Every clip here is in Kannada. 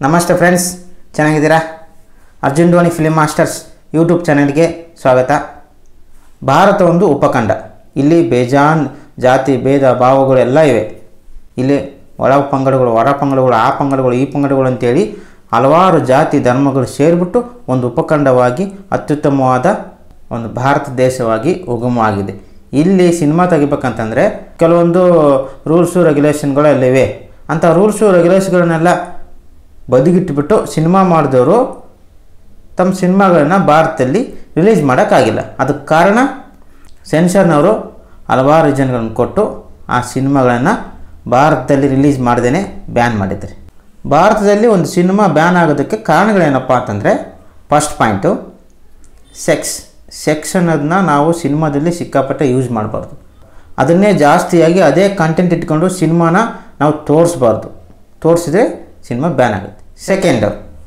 ನಮಸ್ತೆ ಫ್ರೆಂಡ್ಸ್ ಚೆನ್ನಾಗಿದ್ದೀರಾ Arjun Dhoni film masters YouTube ಚಾನೆಲ್ಗೆ ಸ್ವಾಗತ ಭಾರತ ಒಂದು ಉಪಖಂಡ ಇಲ್ಲಿ ಬೇಜಾನ್ ಜಾತಿ ಭೇದ ಭಾವಗಳು ಎಲ್ಲ ಇವೆ ಇಲ್ಲಿ ಒಳ ಪಂಗಡಗಳು ಹೊರ ಪಂಗಡಗಳು ಆ ಪಂಗಡಗಳು ಈ ಪಂಗಡಗಳು ಅಂತೇಳಿ ಹಲವಾರು ಜಾತಿ ಧರ್ಮಗಳು ಸೇರಿಬಿಟ್ಟು ಒಂದು ಉಪಖಂಡವಾಗಿ ಅತ್ಯುತ್ತಮವಾದ ಒಂದು ಭಾರತ ದೇಶವಾಗಿ ಉಗಮವಾಗಿದೆ ಇಲ್ಲಿ ಸಿನಿಮಾ ತೆಗಿಬೇಕಂತಂದರೆ ಕೆಲವೊಂದು ರೂಲ್ಸು ರೆಗ್ಯುಲೇಷನ್ಗಳು ಅಲ್ಲಿವೆ ಅಂಥ ರೂಲ್ಸು ರೆಗ್ಯುಲೇಷನ್ಗಳನ್ನೆಲ್ಲ ಬದಿಗಿಟ್ಬಿಟ್ಟು ಸಿನಿಮಾ ಮಾಡಿದವರು ತಮ್ಮ ಸಿನಿಮಾಗಳನ್ನು ಭಾರತದಲ್ಲಿ ರಿಲೀಸ್ ಮಾಡೋಕ್ಕಾಗಿಲ್ಲ ಅದಕ್ಕೆ ಕಾರಣ ಸೆನ್ಸರ್ನವರು ಹಲವಾರು ರೀಸನ್ಗಳನ್ನು ಕೊಟ್ಟು ಆ ಸಿನಿಮಾಗಳನ್ನು ಭಾರತದಲ್ಲಿ ರಿಲೀಸ್ ಮಾಡ್ದೇ ಬ್ಯಾನ್ ಮಾಡಿದ್ದಾರೆ ಭಾರತದಲ್ಲಿ ಒಂದು ಸಿನಿಮಾ ಬ್ಯಾನ್ ಆಗೋದಕ್ಕೆ ಕಾರಣಗಳೇನಪ್ಪ ಅಂತಂದರೆ ಫಸ್ಟ್ ಪಾಯಿಂಟು ಸೆಕ್ಸ್ ಸೆಕ್ಸ್ ಅನ್ನೋದನ್ನ ನಾವು ಸಿನಿಮಾದಲ್ಲಿ ಸಿಕ್ಕಾಪಟ್ಟೆ ಯೂಸ್ ಮಾಡಬಾರ್ದು ಅದನ್ನೇ ಜಾಸ್ತಿಯಾಗಿ ಅದೇ ಕಂಟೆಂಟ್ ಇಟ್ಕೊಂಡು ಸಿನಿಮಾನ ನಾವು ತೋರಿಸ್ಬಾರ್ದು ತೋರಿಸಿದ್ರೆ ಸಿನಿಮಾ ಬ್ಯಾನ್ ಆಗುತ್ತೆ ಸೆಕೆಂಡು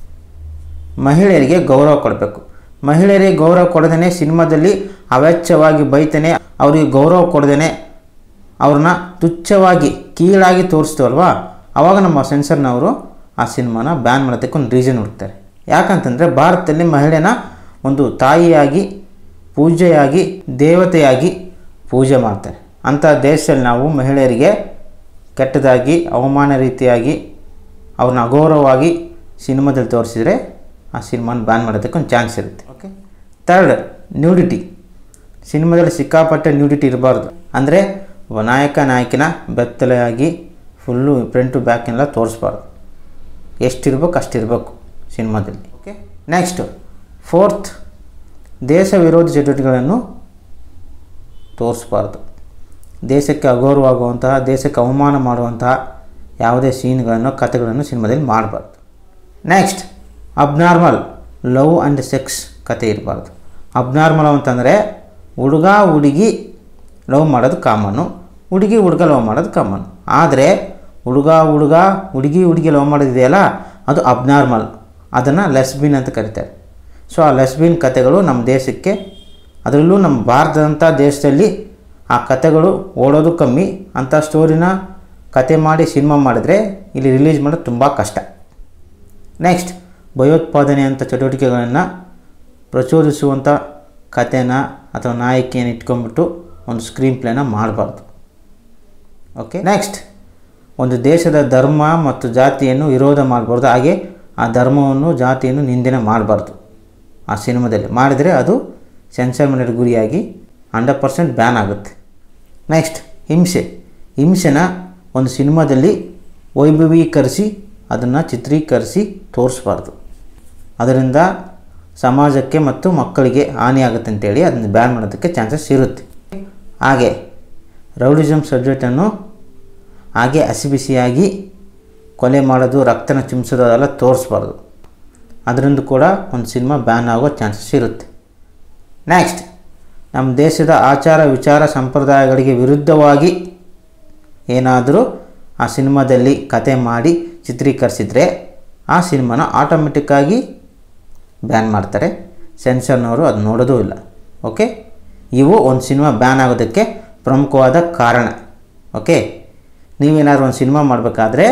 ಮಹಿಳೆಯರಿಗೆ ಗೌರವ ಕೊಡಬೇಕು ಮಹಿಳೆಯರಿಗೆ ಗೌರವ ಕೊಡದೇ ಸಿನಿಮಾದಲ್ಲಿ ಅವೆಚ್ಚವಾಗಿ ಬೈತಾನೆ ಅವರಿಗೆ ಗೌರವ ಕೊಡದೇ ಅವ್ರನ್ನ ತುಚ್ಛವಾಗಿ ಕೀಳಾಗಿ ತೋರಿಸ್ತೀವಲ್ವಾ ಆವಾಗ ನಮ್ಮ ಸೆನ್ಸರ್ನವರು ಆ ಸಿನಿಮಾನ ಬ್ಯಾನ್ ಮಾಡೋದಕ್ಕೆ ಒಂದು ರೀಸನ್ ಹುಡುಕ್ತಾರೆ ಯಾಕಂತಂದರೆ ಭಾರತದಲ್ಲಿ ಮಹಿಳೆನ ಒಂದು ತಾಯಿಯಾಗಿ ಪೂಜೆಯಾಗಿ ದೇವತೆಯಾಗಿ ಪೂಜೆ ಮಾಡ್ತಾರೆ ಅಂಥ ದೇಶದಲ್ಲಿ ನಾವು ಮಹಿಳೆಯರಿಗೆ ಕೆಟ್ಟದಾಗಿ ಅವಮಾನ ರೀತಿಯಾಗಿ ಅವ್ರನ್ನ ಅಗೌರವವಾಗಿ ಸಿನಿಮಾದಲ್ಲಿ ತೋರಿಸಿದರೆ ಆ ಸಿನಿಮಾನ ಬ್ಯಾನ್ ಮಾಡೋದಕ್ಕೆ ಒಂದು ಚಾನ್ಸ್ ಇರುತ್ತೆ ಓಕೆ ಥರ್ಡ್ ನ್ಯೂಡಿಟಿ ಸಿನಿಮಾದಲ್ಲಿ ಸಿಕ್ಕಾಪಟ್ಟೆ ನ್ಯೂಡಿಟಿ ಇರಬಾರ್ದು ಅಂದರೆ ಒಬ್ಬ ನಾಯಕ ನಾಯಕಿನ ಬೆತ್ತಲೆಯಾಗಿ ಫುಲ್ಲು ಫ್ರಂಟು ಬ್ಯಾಕೆಲ್ಲ ತೋರಿಸ್ಬಾರ್ದು ಎಷ್ಟಿರ್ಬೇಕು ಅಷ್ಟಿರಬೇಕು ಸಿನಿಮಾದಲ್ಲಿ ಓಕೆ ನೆಕ್ಸ್ಟು ಫೋರ್ತ್ ದೇಶ ವಿರೋಧಿ ಚಟುವಟಿಕೆಗಳನ್ನು ತೋರಿಸ್ಬಾರ್ದು ದೇಶಕ್ಕೆ ಅಗೌರವಾಗುವಂತಹ ದೇಶಕ್ಕೆ ಅವಮಾನ ಮಾಡುವಂತಹ ಯಾವುದೇ ಸೀನ್ಗಳನ್ನು ಕಥೆಗಳನ್ನು ಸಿನಿಮಾದಲ್ಲಿ ಮಾಡಬಾರ್ದು next abnormal love and sex ಕತೆ ಇರಬಾರ್ದು ಅಬ್ನಾರ್ಮಲ್ ಅಂತಂದರೆ ಹುಡುಗ ಹುಡುಗಿ ಲವ್ ಮಾಡೋದು ಕಾಮನ್ನು ಹುಡುಗಿ ಹುಡುಗ ಲವ್ ಮಾಡೋದು ಕಾಮನ್ ಆದರೆ ಹುಡುಗ ಹುಡುಗ ಹುಡುಗಿ ಹುಡುಗಿ ಲವ್ ಮಾಡೋದಿದೆಯಲ್ಲ ಅದು ಅಬ್ನಾರ್ಮಲ್ ಅದನ್ನು ಲೆಸ್ಬಿನ್ ಅಂತ ಕರೀತಾರೆ ಸೊ ಆ ಲೆಸ್ಬಿನ್ ಕತೆಗಳು ನಮ್ಮ ದೇಶಕ್ಕೆ ಅದರಲ್ಲೂ ನಮ್ಮ ಭಾರತದಂಥ ದೇಶದಲ್ಲಿ ಆ ಕತೆಗಳು ಓಡೋದು ಕಮ್ಮಿ ಅಂಥ ಸ್ಟೋರಿನ ಕತೆ ಮಾಡಿ ಸಿನಿಮಾ ಮಾಡಿದರೆ ಇಲ್ಲಿ ರಿಲೀಸ್ ಮಾಡೋದು ತುಂಬ ಕಷ್ಟ ನೆಕ್ಸ್ಟ್ ಭಯೋತ್ಪಾದನೆ ಅಂತ ಚಟುವಟಿಕೆಗಳನ್ನು ಪ್ರಚೋದಿಸುವಂಥ ಕಥೆನ ಅಥವಾ ನಾಯಕಿಯನ್ನು ಇಟ್ಕೊಂಡ್ಬಿಟ್ಟು ಒಂದು ಸ್ಕ್ರೀನ್ ಪ್ಲೇನ ಮಾಡಬಾರ್ದು ಓಕೆ ನೆಕ್ಸ್ಟ್ ಒಂದು ದೇಶದ ಧರ್ಮ ಮತ್ತು ಜಾತಿಯನ್ನು ವಿರೋಧ ಮಾಡಬಾರ್ದು ಹಾಗೆ ಆ ಧರ್ಮವನ್ನು ಜಾತಿಯನ್ನು ನಿಂದನೆ ಮಾಡಬಾರ್ದು ಆ ಸಿನಿಮಾದಲ್ಲಿ ಮಾಡಿದರೆ ಅದು ಸೆನ್ಸರ್ ಮನೆಯ ಗುರಿಯಾಗಿ ಹಂಡ್ರೆಡ್ ಪರ್ಸೆಂಟ್ ಬ್ಯಾನ್ ಆಗುತ್ತೆ ನೆಕ್ಸ್ಟ್ ಹಿಂಸೆ ಹಿಂಸೆನ ಒಂದು ಸಿನಿಮಾದಲ್ಲಿ ವೈಭವೀಕರಿಸಿ ಅದನ್ನು ಚಿತ್ರೀಕರಿಸಿ ತೋರಿಸ್ಬಾರ್ದು ಅದರಿಂದ ಸಮಾಜಕ್ಕೆ ಮತ್ತು ಮಕ್ಕಳಿಗೆ ಹಾನಿಯಾಗುತ್ತೆ ಅಂತೇಳಿ ಅದನ್ನು ಬ್ಯಾನ್ ಮಾಡೋದಕ್ಕೆ ಚಾನ್ಸಸ್ ಇರುತ್ತೆ ಹಾಗೆ ರೌಡಿಸಮ್ ಸಬ್ಜೆಕ್ಟನ್ನು ಹಾಗೆ ಹಸಿಬಿಸಿಯಾಗಿ ಕೊಲೆ ಮಾಡೋದು ರಕ್ತನ ಚಿಮ್ಸೋದು ಅದೆಲ್ಲ ತೋರಿಸ್ಬಾರ್ದು ಅದರಿಂದ ಕೂಡ ಒಂದು ಸಿನಿಮಾ ಬ್ಯಾನ್ ಆಗೋ ಚಾನ್ಸಸ್ ಇರುತ್ತೆ ನೆಕ್ಸ್ಟ್ ನಮ್ಮ ದೇಶದ ಆಚಾರ ವಿಚಾರ ಸಂಪ್ರದಾಯಗಳಿಗೆ ವಿರುದ್ಧವಾಗಿ ಏನಾದರೂ ಆ ಸಿನಿಮಾದಲ್ಲಿ ಕತೆ ಮಾಡಿ ಚಿತ್ರೀಕರಿಸಿದರೆ ಆ ಸಿನಿಮಾನ ಆಟೋಮೆಟಿಕ್ಕಾಗಿ ಬ್ಯಾನ್ ಮಾಡ್ತಾರೆ ಸೆನ್ಸರ್ನವರು ಅದು ನೋಡೋದೂ ಇಲ್ಲ ಓಕೆ ಇವು ಒಂದು ಸಿನಿಮಾ ಬ್ಯಾನ್ ಆಗೋದಕ್ಕೆ ಪ್ರಮುಖವಾದ ಕಾರಣ ಓಕೆ ನೀವೇನಾದ್ರು ಒಂದು ಸಿನಿಮಾ ಮಾಡಬೇಕಾದ್ರೆ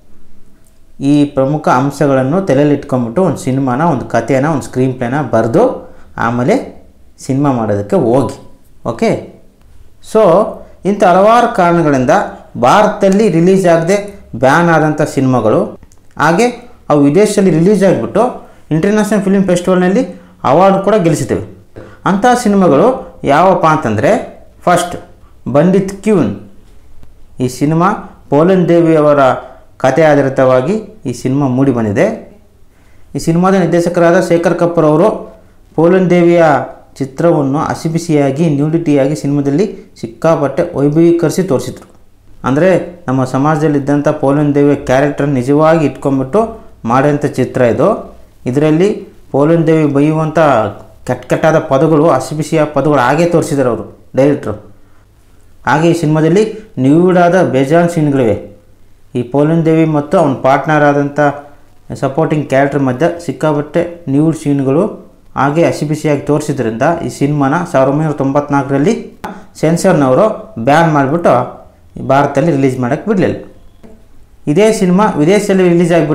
ಈ ಪ್ರಮುಖ ಅಂಶಗಳನ್ನು ತಲೆಯಲ್ಲಿ ಇಟ್ಕೊಂಡ್ಬಿಟ್ಟು ಒಂದು ಸಿನಿಮಾನ ಒಂದು ಕಥೆನ ಒಂದು ಸ್ಕ್ರೀನ್ ಪ್ಲೇನ ಬರೆದು ಆಮೇಲೆ ಸಿನಿಮಾ ಮಾಡೋದಕ್ಕೆ ಹೋಗಿ ಓಕೆ ಸೊ ಇಂಥ ಹಲವಾರು ಕಾರಣಗಳಿಂದ ಭಾರತದಲ್ಲಿ ರಿಲೀಸ್ ಆಗದೆ ಬ್ಯಾನ್ ಆದಂಥ ಸಿನಿಮಾಗಳು ಹಾಗೆ ಅವು ವಿದೇಶದಲ್ಲಿ ರಿಲೀಸ್ ಆಗಿಬಿಟ್ಟು ಇಂಟರ್ನ್ಯಾಷನಲ್ ಫಿಲ್ಮ್ ಫೆಸ್ಟಿವಲ್ನಲ್ಲಿ ಅವಾರ್ಡ್ ಕೂಡ ಗೆಲ್ಲಿಸಿದ್ದೇವೆ ಅಂಥ ಸಿನಿಮಾಗಳು ಯಾವಪ್ಪ ಅಂತಂದರೆ ಫಸ್ಟ್ ಬಂಡಿತ್ ಕ್ಯೂನ್ ಈ ಸಿನಿಮಾ ಪೋಲನ್ ದೇವಿಯವರ ಕಥೆ ಆಧಾರಿತವಾಗಿ ಈ ಸಿನಿಮಾ ಮೂಡಿ ಬಂದಿದೆ ಈ ಸಿನಿಮಾದ ನಿರ್ದೇಶಕರಾದ ಶೇಖರ್ ಕಪೂರ್ ಅವರು ಪೋಲನ್ ದೇವಿಯ ಚಿತ್ರವನ್ನು ಹಸಿಬಿಸಿಯಾಗಿ ನ್ಯೂಡಿಟಿಯಾಗಿ ಸಿನಿಮಾದಲ್ಲಿ ಸಿಕ್ಕಾಪಟ್ಟೆ ವೈಭವೀಕರಿಸಿ ತೋರಿಸಿದ್ರು ಅಂದರೆ ನಮ್ಮ ಸಮಾಜದಲ್ಲಿದ್ದಂಥ ಪೋಲನ್ ದೇವಿಯ ಕ್ಯಾರೆಕ್ಟರ್ ನಿಜವಾಗಿ ಇಟ್ಕೊಂಡ್ಬಿಟ್ಟು ಮಾಡೋಂಥ ಚಿತ್ರ ಇದು ಇದರಲ್ಲಿ ಪೋಲನ್ ದೇವಿ ಬೈಯುವಂಥ ಕೆಟ್ಟ ಕೆಟ್ಟಾದ ಪದಗಳು ಹಸಿಬಿಸಿಯ ಪದಗಳು ಹಾಗೆ ತೋರಿಸಿದ್ದಾರೆ ಅವರು ಡೈರೆಕ್ಟ್ರು ಹಾಗೆ ಈ ಸಿನಿಮಾದಲ್ಲಿ ನ್ಯೂಡಾದ ಬೇಜಾನ್ ಸೀನ್ಗಳಿವೆ ಈ ಪೋಲನ್ ದೇವಿ ಮತ್ತು ಅವನ ಪಾರ್ಟ್ನರ್ ಆದಂಥ ಸಪೋರ್ಟಿಂಗ್ ಕ್ಯಾರೆಕ್ಟರ್ ಮಧ್ಯೆ ಸಿಕ್ಕಾಪಟ್ಟೆ ನ್ಯೂಡ್ ಸೀನ್ಗಳು ಹಾಗೆ ಹಸಿಬಿಸಿಯಾಗಿ ತೋರಿಸಿದ್ರಿಂದ ಈ ಸಿನಿಮಾನ ಸಾವಿರದ ಒಂಬೈನೂರ ತೊಂಬತ್ನಾಲ್ಕರಲ್ಲಿ ಸೆನ್ಸರ್ನವರು ಬ್ಯಾನ್ ಮಾಡಿಬಿಟ್ಟು ಭಾರತದಲ್ಲಿ ರಿಲೀಸ್ ಮಾಡೋಕ್ಕೆ ಬಿಡಲಿಲ್ಲ ಇದೇ ಸಿನಿಮಾ ವಿದೇಶದಲ್ಲಿ ರಿಲೀಸ್ ಆಗಿಬಿಟ್ಟು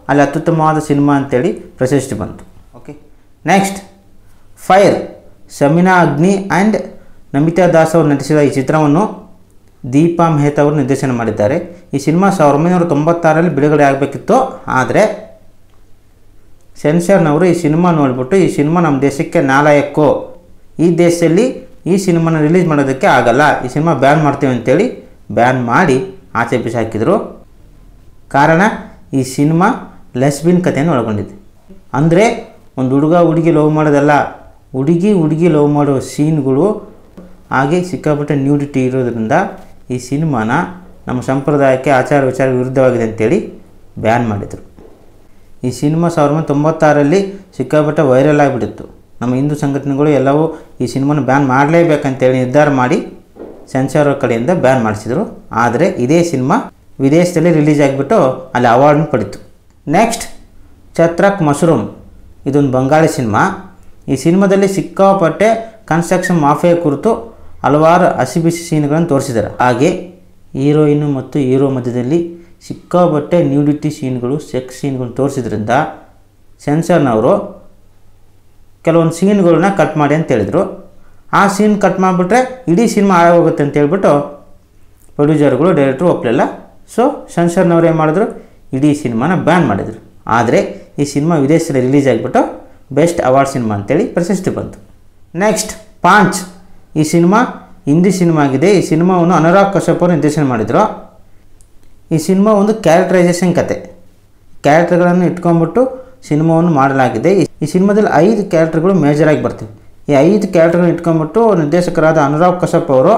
ಅಲ್ಲಿ ಅತ್ಯುತ್ತಮವಾದ ಸಿನಿಮಾ ಅಂತೇಳಿ ಪ್ರಶಸ್ತಿ ಬಂತು ಓಕೆ ನೆಕ್ಸ್ಟ್ ಫೈರ್ ಶಮಿನಾ ಅಗ್ನಿ ಆ್ಯಂಡ್ ನಮಿತಾ ದಾಸ್ ಅವರು ನಟಿಸಿದ ಈ ಚಿತ್ರವನ್ನು ದೀಪಾ ಮೆಹ್ತಾ ಅವರು ನಿರ್ದೇಶನ ಮಾಡಿದ್ದಾರೆ ಈ ಸಿನಿಮಾ ಸಾವಿರದ ಒಂಬೈನೂರ ತೊಂಬತ್ತಾರರಲ್ಲಿ ಬಿಡುಗಡೆ ಆಗಬೇಕಿತ್ತು ಆದರೆ ಸೆನ್ಸರ್ನವರು ಈ ಸಿನಿಮಾ ನೋಡಿಬಿಟ್ಟು ಈ ಸಿನಿಮಾ ನಮ್ಮ ದೇಶಕ್ಕೆ ನಾಲಾಯಕ್ಕು ಈ ದೇಶದಲ್ಲಿ ಈ ಸಿನಿಮಾನ ರಿಲೀಸ್ ಮಾಡೋದಕ್ಕೆ ಆಗಲ್ಲ ಈ ಸಿನಿಮಾ ಬ್ಯಾನ್ ಮಾಡ್ತೀವಿ ಅಂತೇಳಿ ಬ್ಯಾನ್ ಮಾಡಿ ಆಚೆ ಬಿಸಾಕಿದ್ರು ಕಾರಣ ಈ ಸಿನಿಮಾ ಲೆಸ್ಬಿನ್ ಕಥೆಯನ್ನು ಒಳಗೊಂಡಿದೆ ಅಂದರೆ ಒಂದು ಹುಡುಗ ಹುಡುಗಿ ಲವ್ ಮಾಡೋದಲ್ಲ ಹುಡುಗಿ ಹುಡುಗಿ ಲವ್ ಮಾಡೋ ಸೀನ್ಗಳು ಹಾಗೆ ಸಿಕ್ಕಾಪಟ್ಟೆ ನ್ಯೂಡಿಟಿ ಇರೋದ್ರಿಂದ ಈ ಸಿನಿಮಾನ ನಮ್ಮ ಸಂಪ್ರದಾಯಕ್ಕೆ ಆಚಾರ ವಿಚಾರ ವಿರುದ್ಧವಾಗಿದೆ ಅಂತೇಳಿ ಬ್ಯಾನ್ ಮಾಡಿದರು ಈ ಸಿನಿಮಾ ಸಾವಿರದ ಒಂಬೈನೂರ ತೊಂಬತ್ತಾರರಲ್ಲಿ ಸಿಕ್ಕಾಪಟ್ಟೆ ವೈರಲ್ ಆಗಿಬಿಟ್ಟಿತ್ತು ನಮ್ಮ ಹಿಂದೂ ಸಂಘಟನೆಗಳು ಎಲ್ಲವೂ ಈ ಸಿನಿಮಾನ ಬ್ಯಾನ್ ಮಾಡಲೇಬೇಕಂತೇಳಿ ನಿರ್ಧಾರ ಮಾಡಿ ಸೆನ್ಸಾರ್ ಕಡೆಯಿಂದ ಬ್ಯಾನ್ ಮಾಡಿಸಿದರು ಆದರೆ ಇದೇ ಸಿನಿಮಾ ವಿದೇಶದಲ್ಲಿ ರಿಲೀಸ್ ಆಗಿಬಿಟ್ಟು ಅಲ್ಲಿ ಅವಾರ್ಡ್ನ ಪಡೀತು ನೆಕ್ಸ್ಟ್ ಛತ್ರಕ್ ಮಶ್ರೂಮ್ ಇದೊಂದು ಬಂಗಾಳಿ ಸಿನಿಮಾ ಈ ಸಿನಿಮಾದಲ್ಲಿ ಸಿಕ್ಕಾಪಟ್ಟೆ ಕನ್ಸ್ಟ್ರಕ್ಷನ್ ಮಾಫಿಯಾ ಕುರಿತು ಹಲವಾರು ಹಸಿಬಿಸಿ ಸೀನ್ಗಳನ್ನು ತೋರಿಸಿದ್ದಾರೆ ಹಾಗೆ ಹೀರೋಯಿನ್ ಮತ್ತು ಹೀರೋ ಮಧ್ಯದಲ್ಲಿ ಸಿಕ್ಕಾಪಟ್ಟೆ ನ್ಯೂಡಿಟಿ ಸೀನ್ಗಳು ಸೆಕ್ಸ್ ಸೀನ್ಗಳು ತೋರಿಸಿದ್ರಿಂದ ಸೆನ್ಸರ್ನವರು ಕೆಲವೊಂದು ಸೀನ್ಗಳನ್ನ ಕಟ್ ಮಾಡಿ ಅಂತ ಹೇಳಿದರು ಆ ಸೀನ್ ಕಟ್ ಮಾಡಿಬಿಟ್ರೆ ಇಡೀ ಸಿನಿಮಾ ಹಾಳಾಗೋಗುತ್ತೆ ಅಂತ ಹೇಳ್ಬಿಟ್ಟು ಪ್ರೊಡ್ಯೂಸರ್ಗಳು ಡೈರೆಕ್ಟ್ರು ಒಪ್ಪಲಿಲ್ಲ ಸೊ ಸೆನ್ಸರ್ನವ್ರು ಏನು ಮಾಡಿದ್ರು ಇಡೀ ಸಿನಿಮಾನ ಬ್ಯಾನ್ ಮಾಡಿದರು ಆದರೆ ಈ ಸಿನಿಮಾ ವಿದೇಶದಲ್ಲಿ ರಿಲೀಸ್ ಆಗಿಬಿಟ್ಟು ಬೆಸ್ಟ್ ಅವಾರ್ಡ್ ಸಿನಿಮಾ ಅಂತೇಳಿ ಪ್ರಶಸ್ತಿ ಬಂತು ನೆಕ್ಸ್ಟ್ ಪಾಂಚ್ ಈ ಸಿನಿಮಾ ಹಿಂದಿ ಸಿನಿಮಾ ಆಗಿದೆ ಈ ಸಿನಿಮಾವನ್ನು ಅನುರಾಗ್ ಕಶ್ಯಪ್ ಅವರು ನಿರ್ದೇಶನ ಮಾಡಿದರು ಈ ಸಿನಿಮಾ ಒಂದು ಕ್ಯಾರೆಕ್ಟರೈಸೇಷನ್ ಕತೆ ಕ್ಯಾರೆಕ್ಟರ್ಗಳನ್ನು ಇಟ್ಕೊಂಡ್ಬಿಟ್ಟು ಸಿನಿಮಾವನ್ನು ಮಾಡಲಾಗಿದೆ ಈ- ಈ ಸಿನಿಮಾದಲ್ಲಿ ಐದು ಕ್ಯಾರೆಕ್ಟರ್ಗಳು ಮೇಜರಾಗಿ ಬರ್ತವೆ ಈ ಐದು ಕ್ಯಾರೆಕ್ಟರ್ಗಳನ್ನ ಇಟ್ಕೊಂಡ್ಬಿಟ್ಟು ನಿರ್ದೇಶಕರಾದ ಅನುರಾಗ್ ಕಶ್ಯಪ್ ಅವರು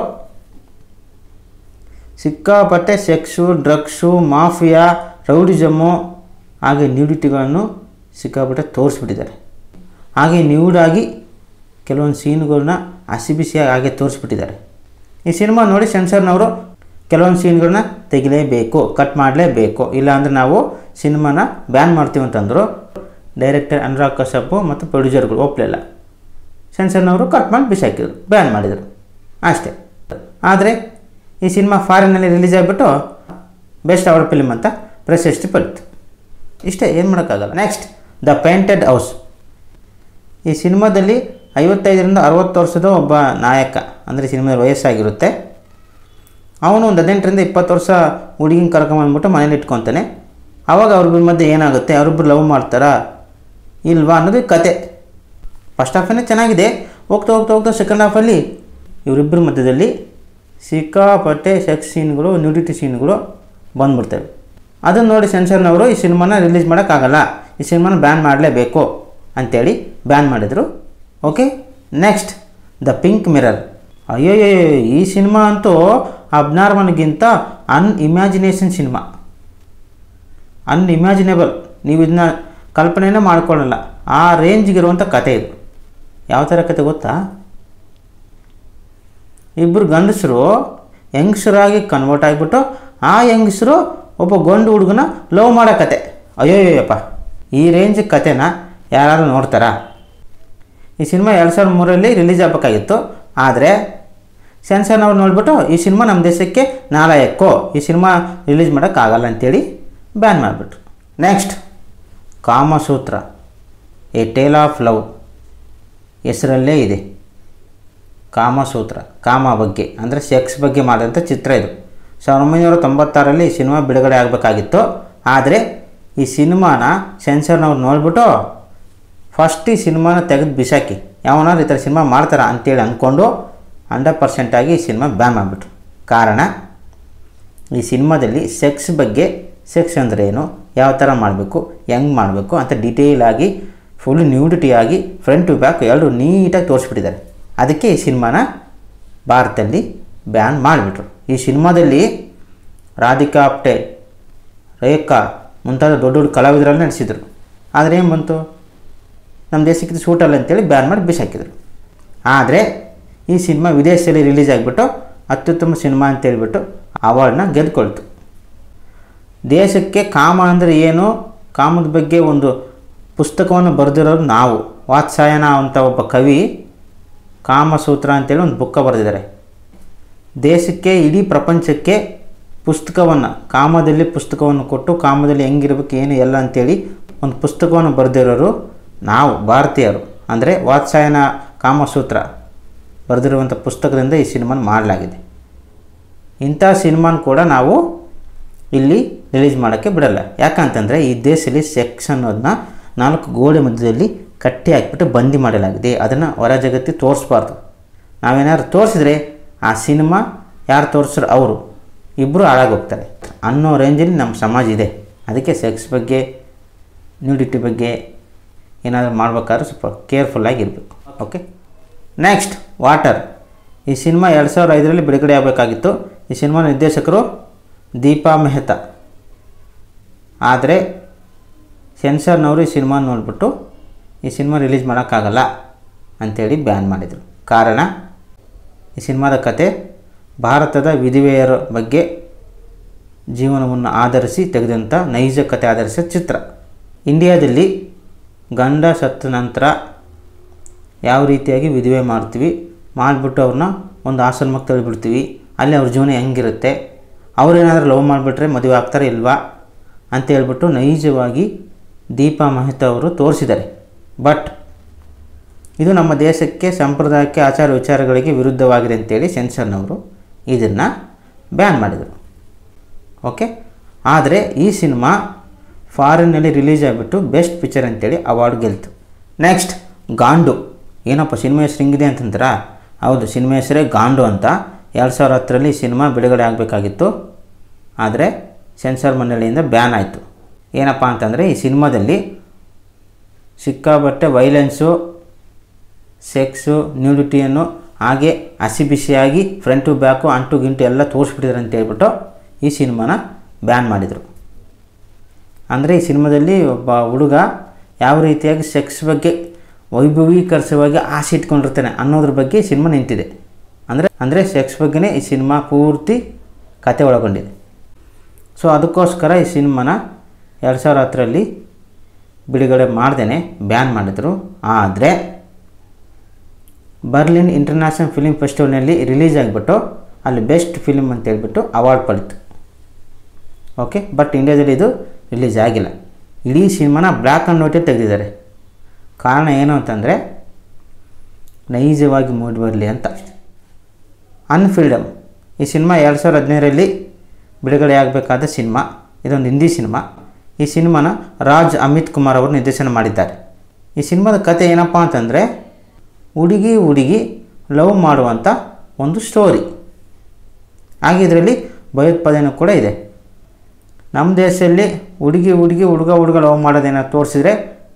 ಸಿಕ್ಕಾಪಟ್ಟೆ ಸೆಕ್ಸು ಡ್ರಗ್ಸು ಮಾಫಿಯಾ ರೌಡಿಸಮ್ಮು ಹಾಗೆ ನ್ಯೂಡಿಟಿಗಳನ್ನು ಸಿಕ್ಕಾಪಟ್ಟೆ ತೋರಿಸ್ಬಿಟ್ಟಿದ್ದಾರೆ ಹಾಗೆ ನ್ಯೂಡಾಗಿ ಕೆಲವೊಂದು ಸೀನ್ಗಳನ್ನ ಹಸಿ ಬಿಸಿಯಾಗಿ ಹಾಗೆ ತೋರಿಸ್ಬಿಟ್ಟಿದ್ದಾರೆ ಈ ಸಿನಿಮಾ ನೋಡಿ ಸೆನ್ಸರ್ನವರು ಕೆಲವೊಂದು ಸೀನ್ಗಳನ್ನ ತೆಗಿಲೇಬೇಕು ಕಟ್ ಮಾಡಲೇಬೇಕು ಇಲ್ಲಾಂದರೆ ನಾವು ಸಿನಿಮಾನ ಬ್ಯಾನ್ ಮಾಡ್ತೀವಿ ಅಂತಂದರು ಡೈರೆಕ್ಟರ್ ಅನುರಾಗ್ ಕಶ್ಯಪ್ ಮತ್ತು ಪ್ರೊಡ್ಯೂಸರ್ಗಳು ಒಪ್ಪಲಿಲ್ಲ ಸೆನ್ಸರ್ನವರು ಕಟ್ ಮಾಡಿ ಬಿಸಾಕಿದ್ರು ಬ್ಯಾನ್ ಮಾಡಿದರು ಅಷ್ಟೇ ಆದರೆ ಈ ಸಿನಿಮಾ ಫಾರಿನಲ್ಲಿ ರಿಲೀಸ್ ಆಗಿಬಿಟ್ಟು ಬೆಸ್ಟ್ ಅವರ್ ಫಿಲ್ಮ್ ಅಂತ ಪ್ರಶಸ್ತಿ ಪಡೀತು ಇಷ್ಟೇ ಏನು ಮಾಡೋಕ್ಕಾಗಲ್ಲ ನೆಕ್ಸ್ಟ್ ದ ಪೇಂಟೆಡ್ ಹೌಸ್ ಈ ಸಿನಿಮಾದಲ್ಲಿ ಐವತ್ತೈದರಿಂದ ಅರವತ್ತು ವರ್ಷದ ಒಬ್ಬ ನಾಯಕ ಅಂದರೆ ಸಿನಿಮಾದ ವಯಸ್ಸಾಗಿರುತ್ತೆ ಅವನು ಒಂದು ಹದಿನೆಂಟರಿಂದ ಇಪ್ಪತ್ತು ವರ್ಷ ಹುಡುಗಿನ ಕರ್ಕೊಂಬಂದ್ಬಿಟ್ಟು ಮನೇಲಿ ಇಟ್ಕೊತಾನೆ ಆವಾಗ ಅವ್ರಿಬ್ಬರ ಮಧ್ಯೆ ಏನಾಗುತ್ತೆ ಅವರಿಬ್ಬರು ಲವ್ ಮಾಡ್ತಾರಾ ಇಲ್ವಾ ಅನ್ನೋದು ಕತೆ ಫಸ್ಟ್ ಹಾಫೇನೆ ಚೆನ್ನಾಗಿದೆ ಹೋಗ್ತಾ ಹೋಗ್ತಾ ಹೋಗ್ತಾ ಸೆಕೆಂಡ್ ಹಾಫಲ್ಲಿ ಇವರಿಬ್ಬರ ಮಧ್ಯದಲ್ಲಿ ಸಿಕ್ಕಾಪಟ್ಟೆ ಸೆಕ್ಸ್ ಸೀನ್ಗಳು ನ್ಯೂಡಿಟಿ ಸೀನ್ಗಳು ಬಂದ್ಬಿಡ್ತವೆ ಅದನ್ನು ನೋಡಿ ಸೆನ್ಸರ್ನವರು ಈ ಸಿನಿಮಾನ ರಿಲೀಸ್ ಮಾಡೋಕ್ಕಾಗಲ್ಲ ಈ ಸಿನಿಮಾನ ಬ್ಯಾನ್ ಮಾಡಲೇಬೇಕು ಅಂಥೇಳಿ ಬ್ಯಾನ್ ಮಾಡಿದರು okay next the pink mirror ಅಯ್ಯೋಯ್ಯೋ ಈ ಸಿನಿಮಾ ಅಂತೂ ಅಬ್ನಾರ್ಮನ್ಗಿಂತ ಅನ್ಇಮ್ಯಾಜಿನೇಷನ್ ಸಿನಿಮಾ ಅನ್ಇಮ್ಯಾಜಿನೇಬಲ್ ನೀವು ಇದನ್ನ ಕಲ್ಪನೆನೇ ಮಾಡ್ಕೊಳ್ಳಲ್ಲ ಆ ರೇಂಜ್ಗಿರುವಂಥ ಕತೆ ಇದು ಯಾವ ಥರ ಕತೆ ಗೊತ್ತಾ ಇಬ್ಬರು ಗಂಡಸರು ಯಂಗ್ಸ್ರಾಗಿ ಕನ್ವರ್ಟ್ ಆಗಿಬಿಟ್ಟು ಆ ಯಂಗ್ಸ್ರು ಒಬ್ಬ ಗಂಡು ಹುಡುಗನ ಲವ್ ಮಾಡೋ ಕತೆ ಅಯ್ಯೋಯ್ಯಪ್ಪ ಈ ರೇಂಜ್ ಕತೆನ ಯಾರು ನೋಡ್ತಾರಾ ಈ ಸಿನಿಮಾ ಎರಡು ಸಾವಿರದ ಮೂರರಲ್ಲಿ ರಿಲೀಸ್ ಆಗಬೇಕಾಗಿತ್ತು ಆದರೆ ಸೆನ್ಸರ್ನವ್ರು ನೋಡ್ಬಿಟ್ಟು ಈ ಸಿನಿಮಾ ನಮ್ಮ ದೇಶಕ್ಕೆ ನಾಲಾಯಕ್ಕು ಈ ಸಿನಿಮಾ ರಿಲೀಸ್ ಮಾಡೋಕ್ಕಾಗಲ್ಲ ಅಂತೇಳಿ ಬ್ಯಾನ್ ಮಾಡಿಬಿಟ್ರು next Kamasutra a tale of love ಹೆಸರಲ್ಲೇ ಇದೆ ಕಾಮಸೂತ್ರ ಕಾಮ ಬಗ್ಗೆ ಅಂದರೆ ಸೆಕ್ಸ್ ಬಗ್ಗೆ ಮಾಡಿದಂಥ ಚಿತ್ರ ಇದು ಸಾವಿರದ ಒಂಬೈನೂರ ತೊಂಬತ್ತಾರಲ್ಲಿ ಈ ಸಿನಿಮಾ ಬಿಡುಗಡೆ ಆಗಬೇಕಾಗಿತ್ತು ಆದರೆ ಈ ಸಿನಿಮಾನ ಸೆನ್ಸರ್ನವ್ರು ನೋಡ್ಬಿಟ್ಟು ಫಸ್ಟ್ ಈ ಸಿನಿಮಾನ ತೆಗೆದು ಬಿಸಾಕಿ ಯಾವನಾದ್ರು ಈ ಥರ ಸಿನಿಮಾ ಮಾಡ್ತಾರ ಅಂತೇಳಿ ಅಂದ್ಕೊಂಡು ಹಂಡ್ರೆಡ್ ಪರ್ಸೆಂಟಾಗಿ ಈ ಸಿನಿಮಾ ಬ್ಯಾನ್ ಮಾಡಿಬಿಟ್ರು ಕಾರಣ ಈ ಸಿನಿಮಾದಲ್ಲಿ ಸೆಕ್ಸ್ ಬಗ್ಗೆ ಸೆಕ್ಸ್ ಅಂದರೆ ಏನು ಯಾವ ಥರ ಮಾಡಬೇಕು ಹೆಂಗೆ ಮಾಡಬೇಕು ಅಂತ ಡೀಟೇಲ್ ಆಗಿ ಫುಲ್ ನ್ಯೂಡಿಟಿ ಆಗಿ ಫ್ರಂಟ್ ಟು ಬ್ಯಾಕ್ ಎರಡು ನೀಟಾಗಿ ತೋರಿಸ್ಬಿಟ್ಟಿದ್ದಾರೆ ಅದಕ್ಕೆ ಈ ಸಿನಿಮಾನ ಭಾರತದಲ್ಲಿ ಬ್ಯಾನ್ ಮಾಡಿಬಿಟ್ರು ಈ ಸಿನಿಮಾದಲ್ಲಿ ರಾಧಿಕಾ ಆಪ್ಟೆ ರೇಖಾ ಮುಂತಾದ ದೊಡ್ಡ ದೊಡ್ಡ ಕಲಾವಿದರಲ್ಲಿ ನಡೆಸಿದರು ಆದರೆ ಏನು ಬಂತು ನಮ್ಮ ದೇಶಕ್ಕೆ ಇದು ಸೂಟ್ ಅಲ್ಲ ಅಂತೇಳಿ ಬ್ಯಾನ್ ಮಾಡಿ ಬಿಸಾಕಿದರು ಆದರೆ ಈ ಸಿನಿಮಾ ವಿದೇಶದಲ್ಲಿ ರಿಲೀಸ್ ಆಗಿಬಿಟ್ಟು ಅತ್ಯುತ್ತಮ ಸಿನಿಮಾ ಅಂತೇಳ್ಬಿಟ್ಟು ಅವಾರ್ಡ್ನ ಗೆದ್ಕೊಳ್ತು ದೇಶಕ್ಕೆ ಕಾಮ ಅಂದರೆ ಏನು ಕಾಮದ ಬಗ್ಗೆ ಒಂದು ಪುಸ್ತಕವನ್ನು ಬರೆದಿರೋರು ನಾವು ವಾತ್ಸಾಯನ ಅಂತ ಒಬ್ಬ ಕವಿ ಕಾಮಸೂತ್ರ ಅಂತೇಳಿ ಒಂದು ಬುಕ್ಕ ಬರೆದಿದ್ದಾರೆ ದೇಶಕ್ಕೆ ಇಡೀ ಪ್ರಪಂಚಕ್ಕೆ ಪುಸ್ತಕವನ್ನು ಕಾಮದಲ್ಲಿ ಪುಸ್ತಕವನ್ನು ಕೊಟ್ಟು ಕಾಮದಲ್ಲಿ ಹೆಂಗಿರ್ಬೇಕು ಏನು ಎಲ್ಲ ಅಂತೇಳಿ ಒಂದು ಪುಸ್ತಕವನ್ನು ಬರೆದಿರೋರು ನಾವು ಭಾರತೀಯರು ಅಂದರೆ ವಾತ್ಸಾಯನ ಕಾಮಸೂತ್ರ ಬರೆದಿರುವಂಥ ಪುಸ್ತಕದಿಂದ ಈ ಸಿನಿಮಾನ ಮಾಡಲಾಗಿದೆ ಇಂಥ ಸಿನಿಮಾನ ಕೂಡ ನಾವು ಇಲ್ಲಿ ರಿಲೀಸ್ ಮಾಡೋಕ್ಕೆ ಬಿಡಲ್ಲ ಯಾಕಂತಂದರೆ ಈ ದೇಶದಲ್ಲಿ ಸೆಕ್ಸ್ ಅನ್ನೋದನ್ನ ನಾಲ್ಕು ಗೋಡೆ ಮಧ್ಯದಲ್ಲಿ ಕಟ್ಟಿ ಹಾಕಿಬಿಟ್ಟು ಬಂದಿ ಮಾಡಲಾಗಿದೆ ಅದನ್ನು ಹೊರ ಜಗತ್ತಿಗೆ ತೋರಿಸ್ಬಾರ್ದು ನಾವೇನಾದ್ರು ತೋರಿಸಿದ್ರೆ ಆ ಸಿನಿಮಾ ಯಾರು ತೋರಿಸ್ರು ಅವರು ಇಬ್ಬರು ಹಾಳಾಗೋಗ್ತಾರೆ ಅನ್ನೋ ರೇಂಜಲ್ಲಿ ನಮ್ಮ ಸಮಾಜ ಇದೆ ಅದಕ್ಕೆ ಸೆಕ್ಸ್ ಬಗ್ಗೆ ನ್ಯೂಡಿಟಿ ಬಗ್ಗೆ ಏನಾದರೂ ಮಾಡ್ಬೇಕಾದ್ರೆ ಸ್ವಲ್ಪ ಕೇರ್ಫುಲ್ಲಾಗಿ ಇರಬೇಕು ಓಕೆ ನೆಕ್ಸ್ಟ್ ವಾಟರ್ ಈ ಸಿನಿಮಾ ಎರಡು ಸಾವಿರದ ಐದರಲ್ಲಿ ಬಿಡುಗಡೆ ಆಗಬೇಕಾಗಿತ್ತು ಈ ಸಿನಿಮಾ ನಿರ್ದೇಶಕರು ದೀಪಾ ಮೆಹ್ತಾ ಆದರೆ ಸೆನ್ಸರ್ನವರು ಈ ಸಿನಿಮಾ ನೋಡಿಬಿಟ್ಟು ಈ ಸಿನಿಮಾ ರಿಲೀಸ್ ಮಾಡೋಕ್ಕಾಗಲ್ಲ ಅಂಥೇಳಿ ಬ್ಯಾನ್ ಮಾಡಿದರು ಕಾರಣ ಈ ಸಿನಿಮಾದ ಕತೆ ಭಾರತದ ವಿಧವೆಯರ ಬಗ್ಗೆ ಜೀವನವನ್ನು ಆಧರಿಸಿ ತೆಗೆದಂಥ ನೈಜ ಕತೆ ಆಧರಿಸಿದ ಚಿತ್ರ ಇಂಡಿಯಾದಲ್ಲಿ ಗಂಡ ಸತ್ತ ನಂತರ ಯಾವ ರೀತಿಯಾಗಿ ವಿಧವೆ ಮಾಡ್ತೀವಿ ಮಾಡಿಬಿಟ್ಟು ಅವ್ರನ್ನ ಒಂದು ಆಶ್ರಮಕ್ಕೆ ತಳ್ಳಿಬಿಡ್ತೀವಿ ಅಲ್ಲಿ ಅವ್ರ ಜೀವನ ಹೆಂಗಿರುತ್ತೆ ಅವ್ರೇನಾದರೂ ಲವ್ ಮಾಡಿಬಿಟ್ರೆ ಮದುವೆ ಆಗ್ತಾರೆ ಇಲ್ವಾ ಅಂತ ಹೇಳ್ಬಿಟ್ಟು ನೈಜವಾಗಿ ದೀಪಾ ಮೆಹ್ತಾ ಅವರು ತೋರಿಸಿದ್ದಾರೆ ಬಟ್ ಇದು ನಮ್ಮ ದೇಶಕ್ಕೆ ಸಂಪ್ರದಾಯಕ್ಕೆ ಆಚಾರ ವಿಚಾರಗಳಿಗೆ ವಿರುದ್ಧವಾಗಿದೆ ಅಂತೇಳಿ ಸೆನ್ಸರ್ನವರು ಇದನ್ನು ಬ್ಯಾನ್ ಮಾಡಿದರು ಓಕೆ ಆದರೆ ಈ ಸಿನಿಮಾ ಫಾರಿನ್ನಲ್ಲಿ ರಿಲೀಸ್ ಆಗಿಬಿಟ್ಟು ಬೆಸ್ಟ್ ಪಿಕ್ಚರ್ ಅಂತೇಳಿ ಅವಾರ್ಡ್ ಗೆಲ್ತು ನೆಕ್ಸ್ಟ್ ಗಾಂಡು ಏನಪ್ಪ ಸಿನಿಮಾ ಹೆಸರು ಹಿಂಗಿದೆ ಅಂತಂದ್ರೆ ಹೌದು ಸಿನಿಮಾ ಹೆಸರೇ ಗಾಂಡು ಅಂತ ಎರಡು ಸಾವಿರ ಹತ್ತರಲ್ಲಿ ಈ ಸಿನಿಮಾ ಬಿಡುಗಡೆ ಆಗಬೇಕಾಗಿತ್ತು ಆದರೆ ಸೆನ್ಸಾರ್ ಮಂಡಳಿಯಿಂದ ಬ್ಯಾನ್ ಆಯಿತು ಏನಪ್ಪ ಅಂತಂದರೆ ಈ ಸಿನಿಮಾದಲ್ಲಿ ಸಿಕ್ಕಾಬಟ್ಟೆ ವೈಲೆನ್ಸು ಸೆಕ್ಸು ನ್ಯೂಡಿಟಿಯನ್ನು ಹಾಗೆ ಹಸಿ ಬಿಸಿಯಾಗಿ ಫ್ರಂಟು ಬ್ಯಾಕು ಅಂಟು ಗಿಂಟು ಎಲ್ಲ ತೋರಿಸ್ಬಿಟ್ಟಿದ್ದಾರೆ ಅಂತ ಹೇಳ್ಬಿಟ್ಟು ಈ ಸಿನಿಮಾನ ಬ್ಯಾನ್ ಮಾಡಿದರು ಅಂದರೆ ಈ ಸಿನಿಮಾದಲ್ಲಿ ಒಬ್ಬ ಹುಡುಗ ಯಾವ ರೀತಿಯಾಗಿ ಸೆಕ್ಸ್ ಬಗ್ಗೆ ವೈಭವೀಕರಿಸವಾಗಿ ಆಸೆ ಇಟ್ಕೊಂಡಿರ್ತಾನೆ ಅನ್ನೋದ್ರ ಬಗ್ಗೆ ಈ ಸಿನಿಮಾ ನಿಂತಿದೆ ಅಂದರೆ ಅಂದರೆ ಸೆಕ್ಸ್ ಬಗ್ಗೆನೇ ಈ ಸಿನಿಮಾ ಪೂರ್ತಿ ಕತೆ ಒಳಗೊಂಡಿದೆ ಸೊ ಅದಕ್ಕೋಸ್ಕರ ಈ ಸಿನಿಮಾನ ಎರಡು ಸಾವಿರ ಹತ್ತರಲ್ಲಿ ಬಿಡುಗಡೆ ಮಾಡ್ದೇ ಬ್ಯಾನ್ ಮಾಡಿದರು ಆದರೆ ಬರ್ಲಿನ್ ಇಂಟರ್ನ್ಯಾಷನಲ್ ಫಿಲಿಮ್ ಫೆಸ್ಟಿವಲ್ನಲ್ಲಿ ರಿಲೀಸ್ ಆಗಿಬಿಟ್ಟು ಅಲ್ಲಿ ಬೆಸ್ಟ್ ಫಿಲಿಮ್ ಅಂತ ಹೇಳ್ಬಿಟ್ಟು ಅವಾರ್ಡ್ ಪಡೀತು ಓಕೆ ಬಟ್ ಇಂಡಿಯಾದಲ್ಲಿ ಇದು ರಿಲೀಸ್ ಆಗಿಲ್ಲ ಇಡೀ ಸಿನಿಮಾನ ಬ್ಲ್ಯಾಕ್ ಆ್ಯಂಡ್ ವೈಟೇ ತೆಗೆದಿದ್ದಾರೆ ಕಾರಣ ಏನು ಅಂತಂದರೆ ನೈಜವಾಗಿ ಮೂಡಿ ಬರಲಿ ಅಂತ ಅನ್ಫ್ರೀಡಮ್ ಈ ಸಿನಿಮಾ ಎರಡು ಸಾವಿರದ ಹದಿನೈದರಲ್ಲಿ ಬಿಡುಗಡೆ ಆಗಬೇಕಾದ ಸಿನಿಮಾ ಇದೊಂದು ಹಿಂದಿ ಸಿನಿಮಾ ಈ ಸಿನಿಮಾನ ರಾಜ್ ಅಮಿತ್ ಕುಮಾರ್ ಅವರು ನಿರ್ದೇಶನ ಮಾಡಿದ್ದಾರೆ ಈ ಸಿನಿಮಾದ ಕತೆ ಏನಪ್ಪ ಅಂತಂದರೆ ಹುಡುಗಿ ಹುಡುಗಿ ಲವ್ ಮಾಡುವಂಥ ಒಂದು ಸ್ಟೋರಿ ಹಾಗೆ ಇದರಲ್ಲಿ ಭಯೋತ್ಪಾದನೆ ಕೂಡ ಇದೆ ನಮ್ಮ ದೇಶದಲ್ಲಿ ಹುಡುಗಿ ಹುಡುಗಿ ಹುಡುಗ ಹುಡುಗ ಲವ್ ಮಾಡೋದೇನೋ ತೋರಿಸಿದ್ರೆ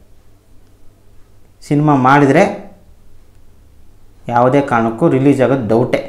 ಸಿನಿಮಾ ಮಾಡಿದರೆ ಯಾವುದೇ ಕಾರಣಕ್ಕೂ ರಿಲೀಸ್ ಆಗೋದು ಡೌಟೇ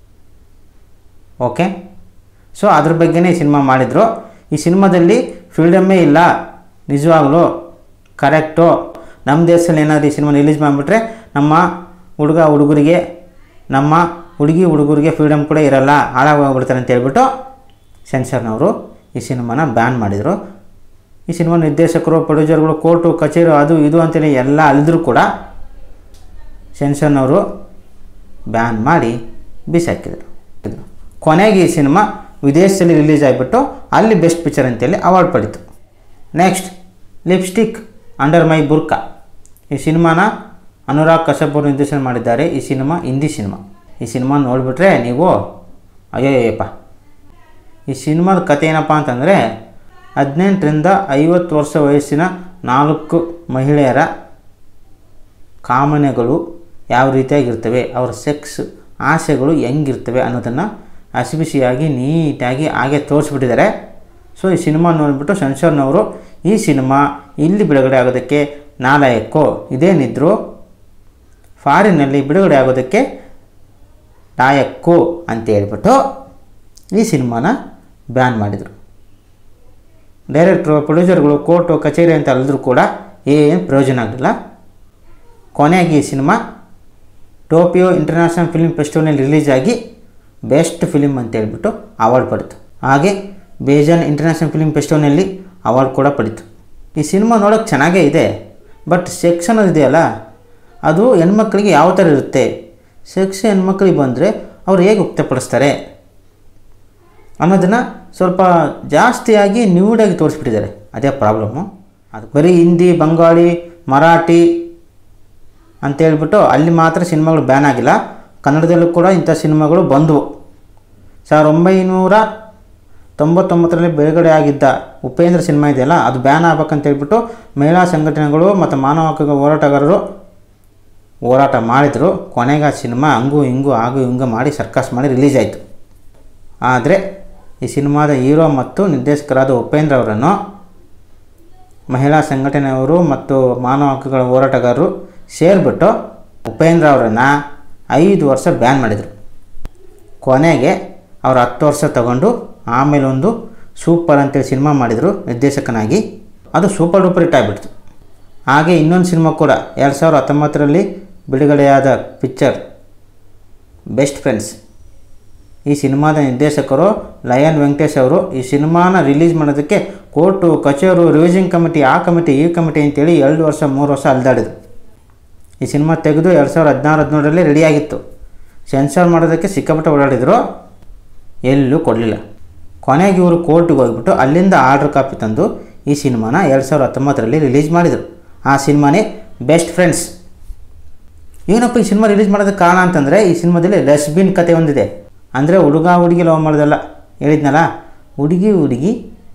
ಓಕೆ ಸೊ ಅದ್ರ ಬಗ್ಗೆನೇ ಈ ಸಿನಿಮಾ ಮಾಡಿದರು ಈ ಸಿನಿಮಾದಲ್ಲಿ ಫ್ರೀಡಮ್ಮೇ ಇಲ್ಲ ನಿಜವಾಗ್ಲೂ ಕರೆಕ್ಟು ನಮ್ಮ ದೇಶದಲ್ಲಿ ಏನಾದರೂ ಈ ಸಿನಿಮಾ ರಿಲೀಸ್ ಮಾಡಿಬಿಟ್ರೆ ನಮ್ಮ ಹುಡುಗ ಹುಡುಗರಿಗೆ ನಮ್ಮ ಹುಡುಗಿ ಹುಡುಗರಿಗೆ ಫ್ರೀಡಮ್ ಕೂಡ ಇರಲ್ಲ ಹಾಳಾಗೋಗ್ಬಿಡ್ತಾರೆ ಅಂತ ಹೇಳ್ಬಿಟ್ಟು ಸೆನ್ಸರ್ನವರು ಈ ಸಿನಿಮಾನ ಬ್ಯಾನ್ ಮಾಡಿದರು ಈ ಸಿನಿಮಾ ನಿರ್ದೇಶಕರು ಪ್ರೊಡ್ಯೂಸರ್ಗಳು ಕೋರ್ಟು ಕಚೇರಿ ಅದು ಇದು ಅಂತೇಳಿ ಎಲ್ಲ ಅಲಿದ್ರು ಕೂಡ ಸೆನ್ಸರ್ನವರು ಬ್ಯಾನ್ ಮಾಡಿ ಬಿಸಾಕಿದರು ಕೊನೆಗೆ ಈ ಸಿನಿಮಾ ವಿದೇಶದಲ್ಲಿ ರಿಲೀಸ್ ಆಗಿಬಿಟ್ಟು ಅಲ್ಲಿ ಬೆಸ್ಟ್ ಪಿಕ್ಚರ್ ಅಂತೇಳಿ ಅವಾರ್ಡ್ ಪಡೀತು next lipstick under my burka ಈ ಸಿನಿಮಾನ ಅನುರಾಗ್ ಕಶ್ಯಪ್ ಅವರು ನಿರ್ದೇಶನ ಮಾಡಿದ್ದಾರೆ ಈ ಸಿನಿಮಾ ಹಿಂದಿ ಸಿನಿಮಾ ಈ ಸಿನಿಮಾ ನೋಡಿಬಿಟ್ರೆ ನೀವು ಅಯ್ಯೋಯ್ಯಪ್ಪ ಈ ಸಿನಿಮಾದ ಕತೆ ಏನಪ್ಪ ಅಂತಂದರೆ ಹದಿನೆಂಟರಿಂದ ಐವತ್ತು ವರ್ಷ ವಯಸ್ಸಿನ ನಾಲ್ಕು ಮಹಿಳೆಯರ ಕಾಮನೆಗಳು ಯಾವ ರೀತಿಯಾಗಿರ್ತವೆ ಅವರ ಸೆಕ್ಸ್ ಆಸೆಗಳು ಹೆಂಗಿರ್ತವೆ ಅನ್ನೋದನ್ನು ಹಸಿಬಿಸಿಯಾಗಿ ನೀಟಾಗಿ ಹಾಗೆ ತೋರಿಸ್ಬಿಟ್ಟಿದ್ದಾರೆ ಸೊ ಈ ಸಿನಿಮಾ ನೋಡಿಬಿಟ್ಟು ಸೆನ್ಸರ್ನವರು ಈ ಸಿನಿಮಾ ಇಲ್ಲಿ ಬಿಡುಗಡೆ ಆಗೋದಕ್ಕೆ ನಾಲಾಯಕ್ಕು ಇದೇನಿದ್ರು ಫಾರಿನಲ್ಲಿ ಬಿಡುಗಡೆ ಆಗೋದಕ್ಕೆ ಲಾಯಕ್ಕು ಅಂತ ಹೇಳ್ಬಿಟ್ಟು ಈ ಸಿನಿಮಾನ ಬ್ಯಾನ್ ಮಾಡಿದರು ಡೈರೆಕ್ಟ್ರು ಪ್ರೊಡ್ಯೂಸರ್ಗಳು ಕೋರ್ಟು ಕಚೇರಿ ಅಂತ ಅಲ್ಲಿದ್ರು ಕೂಡ ಏನು ಪ್ರಯೋಜನ ಆಗಲಿಲ್ಲ ಕೊನೆಗೆ ಈ ಸಿನಿಮಾ ಟೋಪಿಯೋ ಇಂಟರ್ನ್ಯಾಷನಲ್ ಫಿಲ್ಮ್ ಫೆಸ್ಟಿವಲ್ನಲ್ಲಿ ರಿಲೀಸ್ ಆಗಿ ಬೆಸ್ಟ್ ಫಿಲಿಮ್ ಅಂತ ಹೇಳ್ಬಿಟ್ಟು ಅವಾರ್ಡ್ ಪಡೀತು ಹಾಗೆ ಬೇಜಾನ್ ಇಂಟರ್ನ್ಯಾಷನಲ್ ಫಿಲ್ಮ್ ಫೆಸ್ಟಿವಲ್ನಲ್ಲಿ ಅವಾರ್ಡ್ ಕೂಡ ಪಡೀತು ಈ ಸಿನಿಮಾ ನೋಡೋಕ್ಕೆ ಚೆನ್ನಾಗೇ ಇದೆ ಬಟ್ ಸೆಕ್ಸ್ ಅನ್ನೋದು ಇದೆಯಲ್ಲ ಅದು ಹೆಣ್ಮಕ್ಳಿಗೆ ಯಾವ ಥರ ಇರುತ್ತೆ ಸೆಕ್ಸ್ ಹೆಣ್ಮಕ್ಳಿಗೆ ಬಂದರೆ ಅವ್ರು ಹೇಗೆ ವ್ಯಕ್ತಪಡಿಸ್ತಾರೆ ಅನ್ನೋದನ್ನು ಸ್ವಲ್ಪ ಜಾಸ್ತಿಯಾಗಿ ನ್ಯೂಡಾಗಿ ತೋರಿಸ್ಬಿಟ್ಟಿದ್ದಾರೆ ಅದೇ ಪ್ರಾಬ್ಲಮ್ಮು ಅದು ಬರೀ ಹಿಂದಿ ಬಂಗಾಳಿ ಮರಾಠಿ ಅಂತೇಳ್ಬಿಟ್ಟು ಅಲ್ಲಿ ಮಾತ್ರ ಸಿನಿಮಾಗಳು ಬ್ಯಾನ್ ಆಗಿಲ್ಲ ಕನ್ನಡದಲ್ಲೂ ಕೂಡ ಇಂಥ ಸಿನಿಮಾಗಳು ಬಂದವು ಸಾವಿರದ ಒಂಬೈನೂರ ತೊಂಬತ್ತೊಂಬತ್ತರಲ್ಲಿ ಬಿಡುಗಡೆ ಆಗಿದ್ದ ಉಪೇಂದ್ರ ಸಿನಿಮಾ ಇದೆಯಲ್ಲ ಅದು ಬ್ಯಾನ್ ಆಗ್ಬೇಕಂತ ಹೇಳ್ಬಿಟ್ಟು ಮಹಿಳಾ ಸಂಘಟನೆಗಳು ಮತ್ತು ಮಾನವ ಹಕ್ಕುಗಳ ಹೋರಾಟಗಾರರು ಹೋರಾಟ ಮಾಡಿದರು ಕೊನೆಗೆ ಆ ಸಿನಿಮಾ ಹಂಗೂ ಹಿಂಗೂ ಹಾಗೂ ಹಿಂಗೂ ಮಾಡಿ ಸರ್ಕಸ್ ಮಾಡಿ ರಿಲೀಸ್ ಆಯಿತು ಆದರೆ ಈ ಸಿನಿಮಾದ ಹೀರೋ ಮತ್ತು ನಿರ್ದೇಶಕರಾದ ಉಪೇಂದ್ರ ಅವರನ್ನು ಮಹಿಳಾ ಸಂಘಟನೆಯವರು ಮತ್ತು ಮಾನವ ಹಕ್ಕುಗಳ ಹೋರಾಟಗಾರರು ಸೇರಿಬಿಟ್ಟು ಉಪೇಂದ್ರ ಅವರನ್ನು ಐದು ವರ್ಷ ಬ್ಯಾನ್ ಮಾಡಿದರು ಕೊನೆಗೆ ಅವರು ಹತ್ತು ವರ್ಷ ತಗೊಂಡು ಆಮೇಲೆ ಒಂದು ಸೂಪರ್ ಅಂತೇಳಿ ಸಿನಿಮಾ ಮಾಡಿದರು ನಿರ್ದೇಶಕನಾಗಿ ಅದು ಸೂಪರ್ ಡೂಪರ್ ಹಿಟ್ ಆಗಿಬಿಡ್ತು ಹಾಗೆ ಇನ್ನೊಂದು ಸಿನಿಮಾ ಕೂಡ ಎರಡು ಸಾವಿರದ ಹತ್ತೊಂಬತ್ತರಲ್ಲಿ ಬಿಡುಗಡೆಯಾದ ಪಿಕ್ಚರ್ ಬೆಸ್ಟ್ ಫ್ರೆಂಡ್ಸ್ ಈ ಸಿನಿಮಾದ ನಿರ್ದೇಶಕರು ಲಯನ್ ವೆಂಕಟೇಶ್ ಅವರು ಈ ಸಿನಿಮಾನ ರಿಲೀಸ್ ಮಾಡೋದಕ್ಕೆ ಕೋರ್ಟು ಕಚೇರು ರಿವಿಷನ್ ಕಮಿಟಿ ಆ ಕಮಿಟಿ ಈ ಕಮಿಟಿ ಅಂತೇಳಿ ಎರಡು ವರ್ಷ ಮೂರು ವರ್ಷ ಅಲ್ದಾಡಿದ್ರು ಈ ಸಿನಿಮಾ ತೆಗೆದು ಎರಡು ಸಾವಿರದ ಹದಿನಾರು ಹದಿನೇಳರಲ್ಲಿ ರೆಡಿಯಾಗಿತ್ತು ಸೆನ್ಸಾರ್ ಮಾಡೋದಕ್ಕೆ ಸಿಕ್ಕಾಪಟ್ಟೆ ಓಡಾಡಿದ್ರು ಎಲ್ಲೂ ಕೊಡಲಿಲ್ಲ ಕೊನೆಗೆ ಇವರು ಕೋರ್ಟಿಗೆ ಹೋಗ್ಬಿಟ್ಟು ಅಲ್ಲಿಂದ ಆರ್ಡ್ರ್ ಕಾಪಿ ತಂದು ಈ ಸಿನಿಮಾನ ಎರಡು ಸಾವಿರದ ಹತ್ತೊಂಬತ್ತರಲ್ಲಿ ರಿಲೀಸ್ ಮಾಡಿದರು ಆ ಸಿನಿಮಾನೇ ಬೆಸ್ಟ್ ಫ್ರೆಂಡ್ಸ್ ಏನಪ್ಪ ಈ ಸಿನಿಮಾ ರಿಲೀಸ್ ಮಾಡೋದಕ್ಕೆ ಕಾರಣ ಅಂತಂದರೆ ಈ ಸಿನಿಮಾದಲ್ಲಿ ಲೆಸ್ಬಿನ್ ಕತೆ ಒಂದಿದೆ ಅಂದರೆ ಹುಡುಗ ಹುಡುಗಿ ಲವ್ ಮಾಡೋದಲ್ಲ ಹೇಳಿದ್ನಲ್ಲ ಹುಡುಗಿ ಹುಡುಗಿ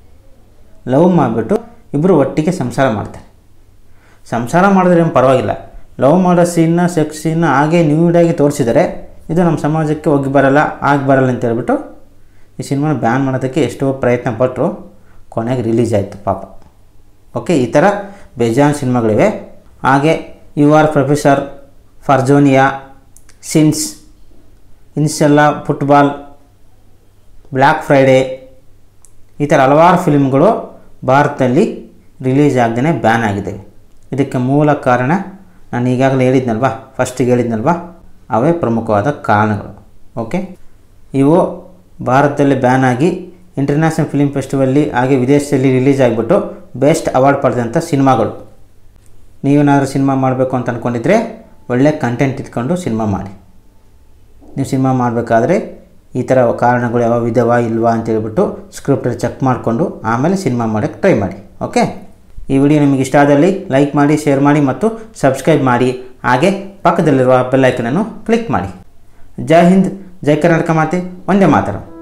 ಲವ್ ಮಾಡಿಬಿಟ್ಟು ಇಬ್ಬರು ಒಟ್ಟಿಗೆ ಸಂಸಾರ ಮಾಡ್ತಾರೆ ಸಂಸಾರ ಮಾಡಿದ್ರೆ ಏನು ಪರವಾಗಿಲ್ಲ ಲವ್ ಮಾಡೋ ಸೀನ್ನ ಸೆಕ್ಸ್ ಸೀನ್ನ ಹಾಗೆ ನ್ಯೂಡಾಗಿ ತೋರಿಸಿದರೆ ಇದು ನಮ್ಮ ಸಮಾಜಕ್ಕೆ ಹೋಗಿ ಬರಲ್ಲ ಆಗಿ ಬರಲ್ಲ ಅಂತ ಹೇಳ್ಬಿಟ್ಟು ಈ ಸಿನಿಮಾನ ಬ್ಯಾನ್ ಮಾಡೋದಕ್ಕೆ ಎಷ್ಟೋ ಪ್ರಯತ್ನ ಪಟ್ಟರು ಕೊನೆಗೆ ರಿಲೀಸ್ ಆಯಿತು ಪಾಪ ಓಕೆ ಈ ಥರ ಬೇಜಾನ್ ಸಿನಿಮಾಗಳಿವೆ ಹಾಗೆ U R professor Parzania sins Inshallah football black Friday ಈ ಥರ ಹಲವಾರು ಫಿಲ್ಮ್ಗಳು ಭಾರತದಲ್ಲಿ ರಿಲೀಸ್ ಆಗದೇ ಬ್ಯಾನ್ ಆಗಿದ್ದಾವೆ ಇದಕ್ಕೆ ಮೂಲ ಕಾರಣ ನಾನು ಈಗಾಗಲೇ ಹೇಳಿದ್ನಲ್ವಾ ಫಸ್ಟಿಗೆ ಹೇಳಿದ್ನಲ್ವಾ ಅವೇ ಪ್ರಮುಖವಾದ ಕಾರಣಗಳು ಓಕೆ ಇವು ಭಾರತದಲ್ಲಿ ಬ್ಯಾನ್ ಆಗಿ ಇಂಟರ್ನ್ಯಾಷನಲ್ ಫಿಲ್ಮ್ ಫೆಸ್ಟಿವಲ್ಲಿ ಹಾಗೆ ವಿದೇಶದಲ್ಲಿ ರಿಲೀಸ್ ಆಗಿಬಿಟ್ಟು ಬೆಸ್ಟ್ ಅವಾರ್ಡ್ ಪಡೆದಂಥ ಸಿನಿಮಾಗಳು ನೀವೇನಾದರೂ ಸಿನಿಮಾ ಮಾಡಬೇಕು ಅಂತ ಅಂದ್ಕೊಂಡಿದ್ರೆ ಒಳ್ಳೆ ಕಂಟೆಂಟ್ ಇಟ್ಕೊಂಡು ಸಿನಿಮಾ ಮಾಡಿ ನೀವು ಸಿನಿಮಾ ಮಾಡಬೇಕಾದ್ರೆ ಈ ಥರ ಕಾರಣಗಳು ಯಾವ ಇದಾವ ಇಲ್ವಾ ಅಂತ ಹೇಳ್ಬಿಟ್ಟು ಸ್ಕ್ರಿಪ್ಟಲ್ಲಿ ಚೆಕ್ ಮಾಡಿಕೊಂಡು ಆಮೇಲೆ ಸಿನಿಮಾ ಮಾಡೋಕ್ಕೆ ಟ್ರೈ ಮಾಡಿ ಓಕೆ ಈ ವಿಡಿಯೋ ನಿಮಗೆ ಇಷ್ಟ ಆದಲ್ಲಿ ಲೈಕ್ ಮಾಡಿ ಶೇರ್ ಮಾಡಿ ಮತ್ತು ಸಬ್ಸ್ಕ್ರೈಬ್ ಮಾಡಿ ಹಾಗೆ ಪಕ್ಕದಲ್ಲಿರುವ ಬೆಲ್ಲೈಕನನ್ನು ಕ್ಲಿಕ್ ಮಾಡಿ ಜೈ ಹಿಂದ್ ಜೈ ಕರ್ನಾಟಕ ಮಾತೆ ಒಂದೇ ಮಾತರಂ